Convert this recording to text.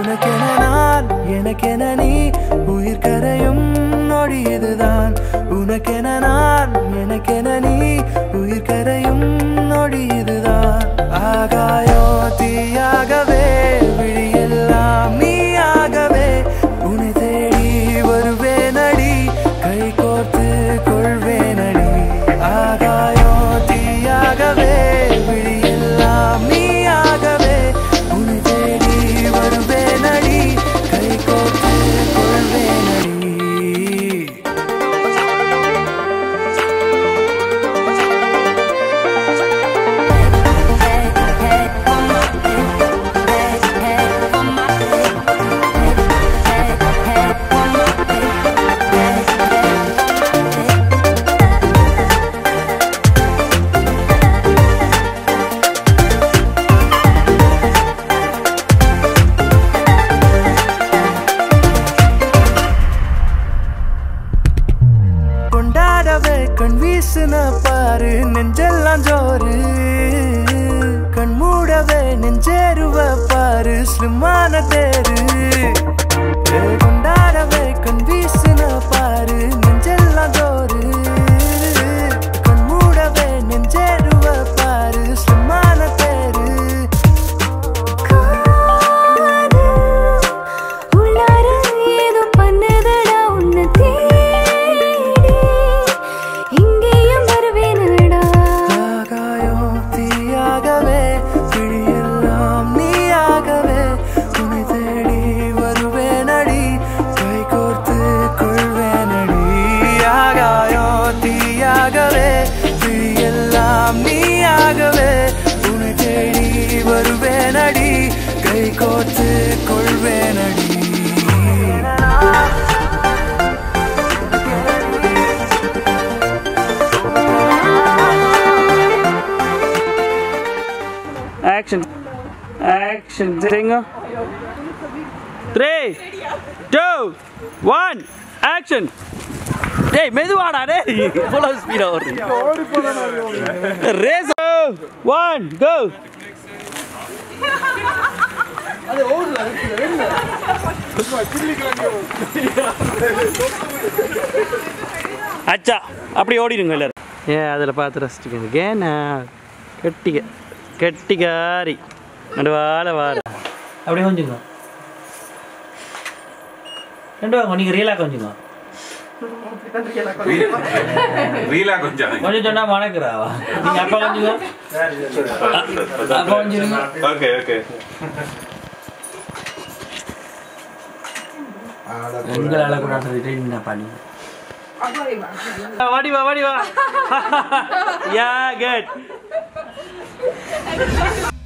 உனக்கென நான் எனக்கென நீ உயிர் கரையும் நொடி இதுதான் உனக்கென நான் எனக்கென நீ உயிர் கரையும் நொடி இதுதான் ஆகாயோ தீயாகவே விழியெல்லாம் நீயாகவே உன்னை தேடி வருவேனடி கை கோர்த்து கொள்வேனடி ஆகாயோ தீயாகவே விழியெல்லாம் நீயாகவே உன்னை தேடி வருவேனடி கை கோர்த்து கொள்வேனடி கொண்டாடவே கண் வீசுன பாரு நெஞ்செல்லாம் ஜோறு கண் மூடவே நெஞ்சேருவ பாரு ஸ்லிம்மான தேரு ஏ, கொண்டாடவே கண் வீசுன பாரு நெஞ்செல்லாம் ஜோறு கண் மூடவே நெஞ்சேருவ பாரு ஸ்லிம்மான தேரு உள்ளார ஏதோ பண்ணுதடா உன்னை தேடி இங்கேயும் வருவேனடா ஆகாயம் தீயாகவே விழியெல்லாம் நீயாகவே உன்னை தேடி வருவேனடி கை கோர்த்து கொள்வேனடி ஆகாயம் தீயாகவே விழியெல்லாம் நீயாகவே உன்னை தேடி வருவேனடி கை கோர்த்து கொள்வேனடி ஆக்ஷன் ஆக்ஷன் சரிங்க த்ரீ டூ ஒன் ஆக்ஷன் டேய் மெதுவாடா டேய் இவ்வளோ ஸ்பீடாக வருது ரேஸ் ஒன் கோ அச்சா அப்படி ஓடிடுங்க எல்லாரும் ஏன் அதில் பார்த்து ரசிச்சுக்கங்க கேனா கெட்டிக்க கெட்டிக்காரி நடுவால வார அப்படியே கொஞ்சுங்க ரெண்டு வாங்க நீங்கள் ரியலாக கொஞ்சுங்க ரீலா கொஞ்சம் கொஞ்சம் சொன்னா மணக்குறாவா நீங்கள் அப்பா கொஞ்சுங்க அப்பா கொஞ்சுங்க ஓகே ஓகே உங்களால் கூட என்ன பண்ணி வாடி வா வாடி வா யா குட்